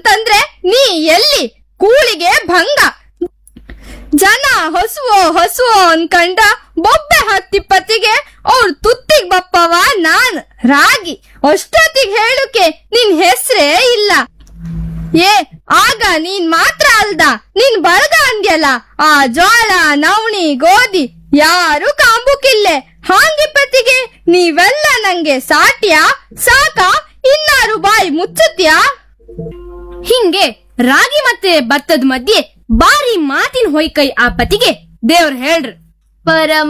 ಅಂತಂದ್ರೆ ನೀ ಎಲ್ಲಿ ಕೂಳಿಗೆ ಭಂಗ ಜನ ಹೊಸುವೋ ಹೊಸುವೋ ಅನ್ಕಂಡ ಬೊಬ್ಬೆ ಹತ್ತಿ ಪತಿಗೆ ಅವ್ರ ತುತ್ತಿಗ್ ಬಪ್ಪವ ನಾನ್ ರಾಗಿ ಅಷ್ಟೊತ್ತಿಗೆ ಹೇಳುಕೆ ನಿನ್ ಹೆಸ್ರೇ ಇಲ್ಲ ಏ ಆಗ ನೀನ್ ಮಾತ್ರ ಅಲ್ದ ನೀನ್ ಬಳಗ ಅಂದ್ಯಲ್ಲ ಆ ಜೋಳ ನವಣಿ ಗೋಧಿ ಯಾರು ಕಾಂಬುಕಿಲ್ಲೆ ಹಾಂಗಿಪ್ಪತ್ತಿಗೆ ನೀವೆಲ್ಲ ನಂಗೆ ಸಾಟ್ಯಾ ಸಾಕ ಇನ್ನಾರು ಬಾಯಿ ಮುಚ್ಚುತ್ಯಾ ಹಿಂಗೆ ರಾಗಿ ಮತ್ತೆ ಭತ್ತದ ಮಧ್ಯೆ ಬಾರಿ ಮಾತಿನ ಹೊಯ್ಕೈ ಆ ಪತಿಗೆ ದೇವ್ರ ಹೇಳ್ರಿ ಪರಮ